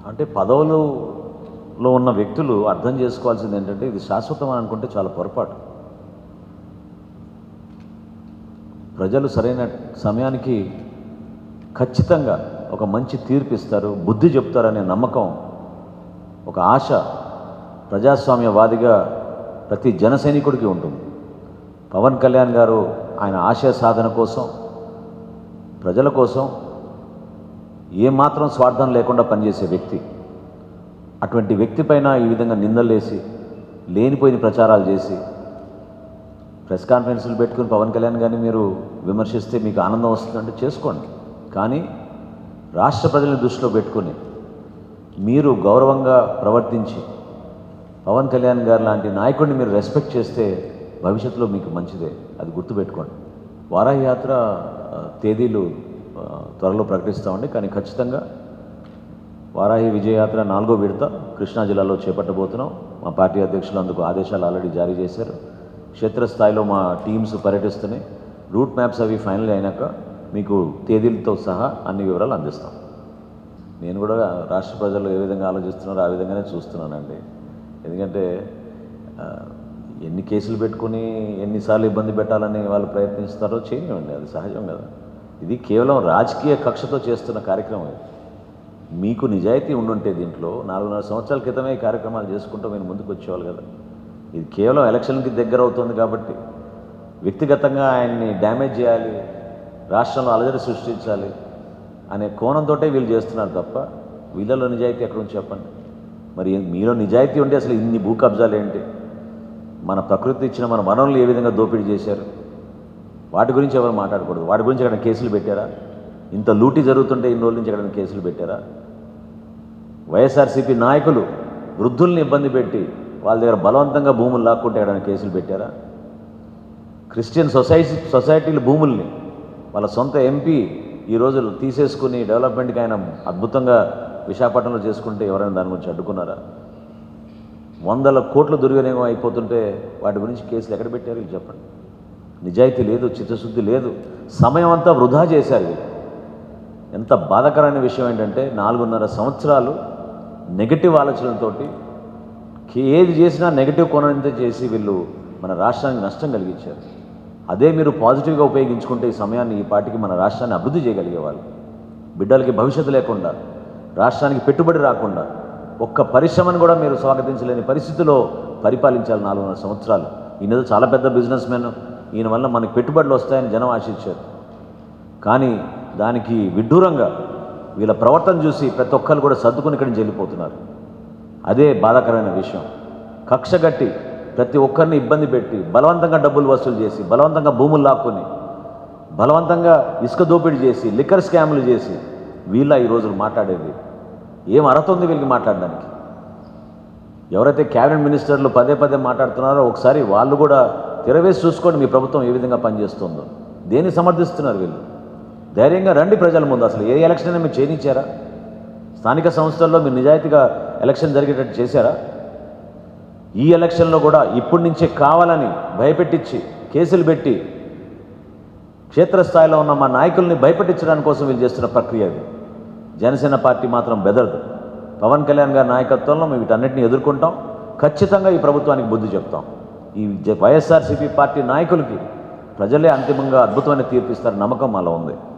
అంటే పదవులలో ఉన్న వ్యక్తులు అర్థం చేసుకోవాల్సింది ఏంటంటే ఇది శాశ్వతం అని అనుకుంటే చాలా పొరపాటు ప్రజలు సరైన సమయానికి ఖచ్చితంగా ఒక మంచి తీర్పు ఇస్తారు బుద్ధి చెప్తారనే నమ్మకం ఒక ఆశ ప్రజాస్వామ్యవాదిగా ప్రతి జన సైనికుడికి ఉంటుంది పవన్ కళ్యాణ్ గారు ఆయన ఆశయ సాధన కోసం ప్రజల కోసం ఏమాత్రం స్వార్థం లేకుండా పనిచేసే వ్యక్తి అటువంటి వ్యక్తి పైన ఈ విధంగా నిందలేసి లేనిపోయిన ప్రచారాలు చేసి ప్రెస్ కాన్ఫరెన్స్లు పెట్టుకుని పవన్ కళ్యాణ్ గారిని మీరు విమర్శిస్తే మీకు ఆనందం వస్తుందంటే చేసుకోండి కానీ రాష్ట్ర ప్రజలను దృష్టిలో పెట్టుకుని మీరు గౌరవంగా ప్రవర్తించి పవన్ కళ్యాణ్ గారు లాంటి నాయకుడిని మీరు రెస్పెక్ట్ చేస్తే భవిష్యత్తులో మీకు మంచిదే అది గుర్తుపెట్టుకోండి వారాహి యాత్ర ఆ, తేదీలు ఆ, త్వరలో ప్రకటిస్తామండి కానీ ఖచ్చితంగా వారాహి విజయయాత్ర నాలుగో విడత కృష్ణా జిల్లాలో చేపట్టబోతున్నాం మా పార్టీ అధ్యక్షులు అందుకు ఆదేశాలు ఆల్రెడీ జారీ చేశారు క్షేత్రస్థాయిలో మా టీమ్స్ పర్యటిస్తున్నాయి రూట్ మ్యాప్స్ అవి ఫైనల్ అయినాక మీకు తేదీలతో సహా అన్ని వివరాలు అందిస్తాం నేను కూడా రాష్ట్ర ప్రజలు ఏ విధంగా ఆలోచిస్తున్నారో ఆ విధంగానే చూస్తున్నానండి ఎందుకంటే ఆ, ఎన్ని కేసులు పెట్టుకుని ఎన్నిసార్లు ఇబ్బంది పెట్టాలని వాళ్ళు ప్రయత్నిస్తారో చేయనివ్వండి అది సహజం కదా ఇది కేవలం రాజకీయ కక్షతో చేస్తున్న కార్యక్రమం ఇది మీకు నిజాయితీ ఉండుంటే దీంట్లో నాలుగున్నర సంవత్సరాల క్రితమే ఈ కార్యక్రమాలు చేసుకుంటూ మీరు ముందుకు వచ్చేవాళ్ళు కదా ఇది కేవలం ఎలక్షన్కి దగ్గర అవుతుంది కాబట్టి వ్యక్తిగతంగా ఆయన్ని డ్యామేజ్ చేయాలి రాష్ట్రంలో అలజడి సృష్టించాలి అనే కోణంతో వీళ్ళు చేస్తున్నారు తప్ప వీళ్ళలో నిజాయితీ ఎక్కడ ఉంది చెప్పండి మరి మీలో నిజాయితీ ఉంటే అసలు ఇన్ని భూ కబ్జాలు ఏంటి మన ప్రకృతి ఇచ్చిన మన వనరులు ఏ విధంగా దోపిడీ చేశారు వాటి గురించి ఎవరు మాట్లాడకూడదు వాటి గురించి ఎక్కడ కేసులు పెట్టారా ఇంత లూటీ జరుగుతుంటే ఇన్ని రోజుల నుంచి ఎక్కడ కేసులు పెట్టారా వైఎస్ఆర్సీపీ నాయకులు వృద్ధుల్ని ఇబ్బంది పెట్టి వాళ్ళ దగ్గర బలవంతంగా భూములు లాక్కుంటే ఎక్కడ కేసులు పెట్టారా క్రిస్టియన్ సొసైటీ సొసైటీల భూముల్ని వాళ్ళ సొంత ఎంపీ ఈ రోజు తీసేసుకుని డెవలప్మెంట్కి ఆయన అద్భుతంగా విశాఖపట్నంలో చేసుకుంటే ఎవరైనా దాని గురించి అడ్డుకున్నారా వందల కోట్ల దుర్వినియోగం అయిపోతుంటే వాటి గురించి కేసులు ఎక్కడ పెట్టారు ఇది చెప్పండి నిజాయితీ లేదు చిత్తశుద్ధి లేదు సమయం అంతా వృధా చేశారు వీళ్ళు ఎంత బాధాకరమైన విషయం ఏంటంటే నాలుగున్నర సంవత్సరాలు నెగటివ్ ఆలోచనలతోటి కే- ఏది చేసినా నెగటివ్ కోణంతో చేసి వీళ్ళు మన రాష్ట్రానికి నష్టం కలిగించారు అదే మీరు పాజిటివ్గా ఉపయోగించుకుంటే ఈ సమయాన్ని ఈ పార్టీకి మన రాష్ట్రాన్ని అభివృద్ధి చేయగలిగేవాళ్ళు బిడ్డలకి భవిష్యత్తు లేకుండా రాష్ట్రానికి పెట్టుబడి రాకుండా ఒక్క పరిశ్రమను కూడా మీరు స్వాగతించలేని పరిస్థితిలో పరిపాలించాలి నాలుగున్నర సంవత్సరాలు ఈయన ఏదో చాలా పెద్ద బిజినెస్ మ్యాన్ ఈయన వల్ల మనకి పెట్టుబడులు వస్తాయని జనం ఆశించారు కానీ దానికి విడ్డూరంగా వీళ్ళ ప్రవర్తన చూసి ప్రతి ఒక్కరు కూడా సర్దుకుని ఇక్కడి నుంచి వెళ్ళిపోతున్నారు అదే బాధాకరమైన విషయం కక్షగట్టి ప్రతి ఒక్కరిని ఇబ్బంది పెట్టి బలవంతంగా డబ్బులు వసూలు చేసి బలవంతంగా భూములు లాక్కొని బలవంతంగా ఇసుక దోపిడీ చేసి లిక్కర్ స్కాములు చేసి వీళ్ళ ఈ రోజులు మాట్లాడేది ఏం అర్హత ఉంది వీళ్ళకి మాట్లాడడానికి ఎవరైతే క్యాబినెట్ మినిస్టర్లు పదే పదే మాట్లాడుతున్నారో ఒకసారి వాళ్ళు కూడా తిరవేసి చూసుకోండి మీ ప్రభుత్వం ఏ విధంగా పనిచేస్తుందో దేన్ని సమర్థిస్తున్నారు వీళ్ళు ధైర్యంగా రండి ప్రజల ముందు అసలు ఏ ఎలక్షన్ అయినా మీరు చేయనిచ్చారా స్థానిక సంస్థల్లో మీరు నిజాయితీగా ఎలక్షన్ జరిగేటట్టు చేశారా ఈ ఎలక్షన్లో కూడా ఇప్పటి నుంచే కావాలని భయపెట్టించి కేసులు పెట్టి క్షేత్రస్థాయిలో ఉన్న మా నాయకుల్ని భయపెట్టించడానికి కోసం వీళ్ళు చేస్తున్న ప్రక్రియ అది జనసేన పార్టీ మాత్రం బెదరదు పవన్ కళ్యాణ్ గారి నాయకత్వంలో మేము వీటన్నిటిని ఎదుర్కొంటాం ఖచ్చితంగా ఈ ప్రభుత్వానికి బుద్ధి చెప్తాం ఈ జ- వైఎస్ఆర్సీపీ పార్టీ నాయకులకి ప్రజలే అంతిమంగా అద్భుతమైన తీర్పు ఇస్తారని నమ్మకం మాలో ఉంది